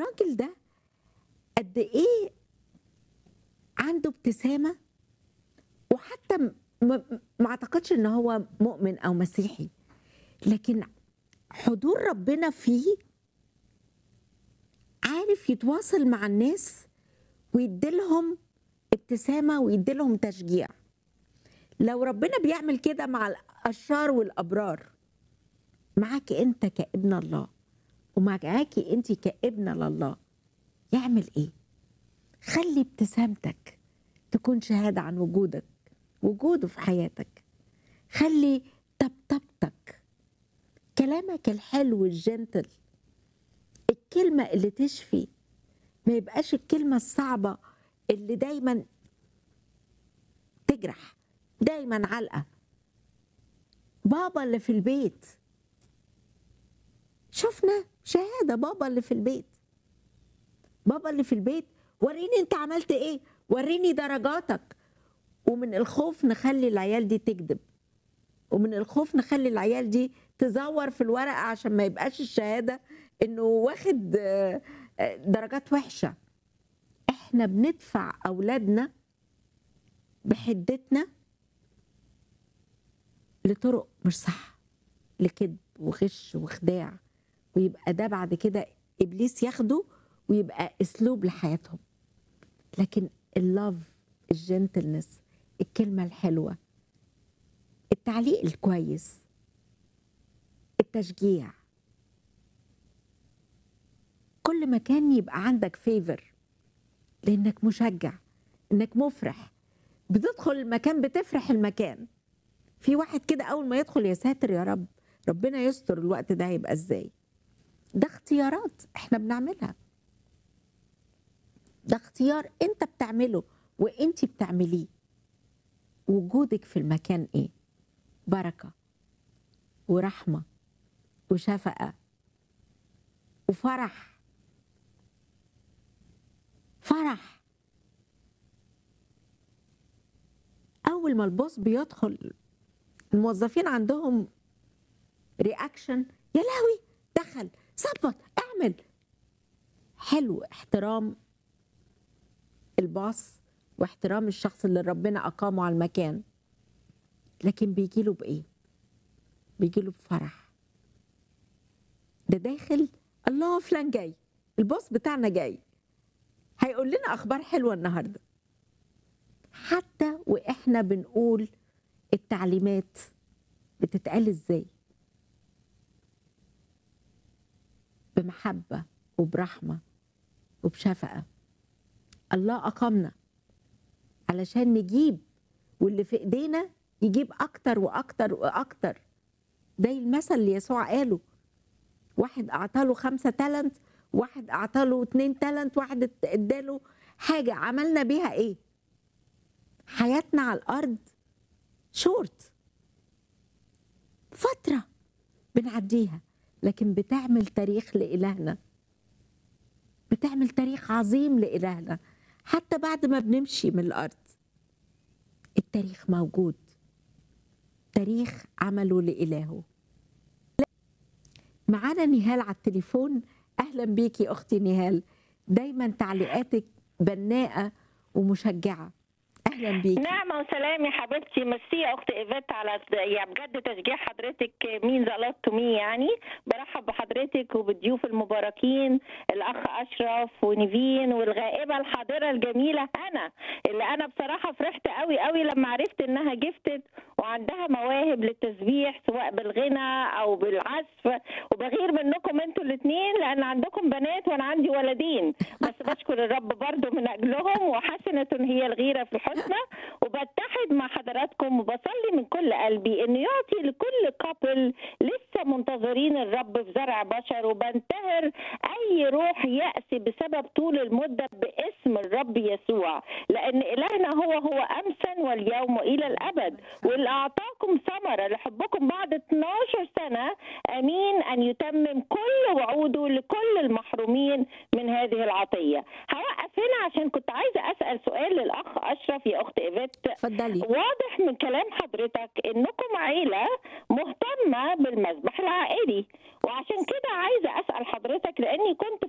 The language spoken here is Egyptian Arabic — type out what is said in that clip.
الراجل ده قد ايه عنده ابتسامه وحتى م- م- ما اعتقدش ان هو مؤمن او مسيحي لكن حضور ربنا فيه عارف يتواصل مع الناس ويديلهم ابتسامه ويديلهم تشجيع لو ربنا بيعمل كده مع الاشرار والابرار معاك انت كابن الله ومعاكي انت كابنه لله يعمل ايه خلي ابتسامتك تكون شهاده عن وجودك وجوده في حياتك خلي طبطبتك كلامك الحلو الجنتل الكلمه اللي تشفي ما يبقاش الكلمه الصعبه اللي دايما تجرح دايما علقه بابا اللي في البيت شفنا شهاده بابا اللي في البيت بابا اللي في البيت وريني انت عملت ايه وريني درجاتك ومن الخوف نخلي العيال دي تكذب ومن الخوف نخلي العيال دي تزور في الورقه عشان ما يبقاش الشهاده انه واخد آه، آه، درجات وحشه احنا بندفع اولادنا بحدتنا لطرق مش صح لكذب وغش وخداع ويبقى ده بعد كده ابليس ياخده ويبقى اسلوب لحياتهم لكن اللاف الجنتلنس الكلمه الحلوه التعليق الكويس التشجيع كل مكان يبقى عندك فيفر لانك مشجع انك مفرح بتدخل المكان بتفرح المكان في واحد كده اول ما يدخل يا ساتر يا رب ربنا يستر الوقت ده هيبقى ازاي ده اختيارات احنا بنعملها ده اختيار انت بتعمله وانت بتعمليه وجودك في المكان ايه بركه ورحمه وشفقه وفرح فرح اول ما البوس بيدخل الموظفين عندهم رياكشن يا لهوي دخل ظبط اعمل حلو احترام الباص واحترام الشخص اللي ربنا اقامه على المكان لكن بيجي له بايه بيجي له بفرح ده داخل الله فلان جاي الباص بتاعنا جاي هيقول لنا اخبار حلوه النهارده حتى واحنا بنقول التعليمات بتتقال ازاي بمحبه وبرحمه وبشفقه الله اقامنا علشان نجيب واللي في ايدينا يجيب اكتر واكتر واكتر ده المثل اللي يسوع قاله واحد اعطاله خمسة تالنت واحد اعطاله اتنين تالنت واحد اداله حاجة عملنا بيها ايه حياتنا على الارض شورت فترة بنعديها لكن بتعمل تاريخ لإلهنا بتعمل تاريخ عظيم لإلهنا حتى بعد ما بنمشي من الأرض التاريخ موجود تاريخ عمله لإلهه معانا نهال على التليفون أهلا بيكي أختي نهال دايما تعليقاتك بناءة ومشجعة أهلا بيكي نعمة وسلام يا حبيبتي ميرسي يا اخت ايفات على يعني بجد تشجيع حضرتك مين ذا تو مي يعني برحب بحضرتك وبالضيوف المباركين الاخ اشرف ونيفين والغائبه الحاضره الجميله هنا اللي انا بصراحه فرحت قوي قوي لما عرفت انها جفتت وعندها مواهب للتسبيح سواء بالغنى او بالعزف وبغير منكم انتوا الاثنين لان عندكم بنات وانا عندي ولدين بس بشكر الرب برضو من اجلهم وحسنه هي الغيره في الحسنى وبتحد مع حضراتكم وبصلي من كل قلبي انه يعطي لكل كابل لسه منتظرين الرب في زرع بشر وبنتهر اي روح يأس بسبب طول المده باسم الرب يسوع لان الهنا هو هو امسا واليوم والى الابد واللي اعطاكم ثمره لحبكم بعد 12 سنه امين ان يتمم كل وعوده لكل المحرومين من هذه العطيه هوقف هنا عشان كنت عايزه اسال سؤال للاخ اشرف يا اخت ايفات اتفضلي واضح من كلام حضرتك انكم عيله مهتمه بالمذبح العائلي وعشان كده عايزه اسال حضرتك لاني كنت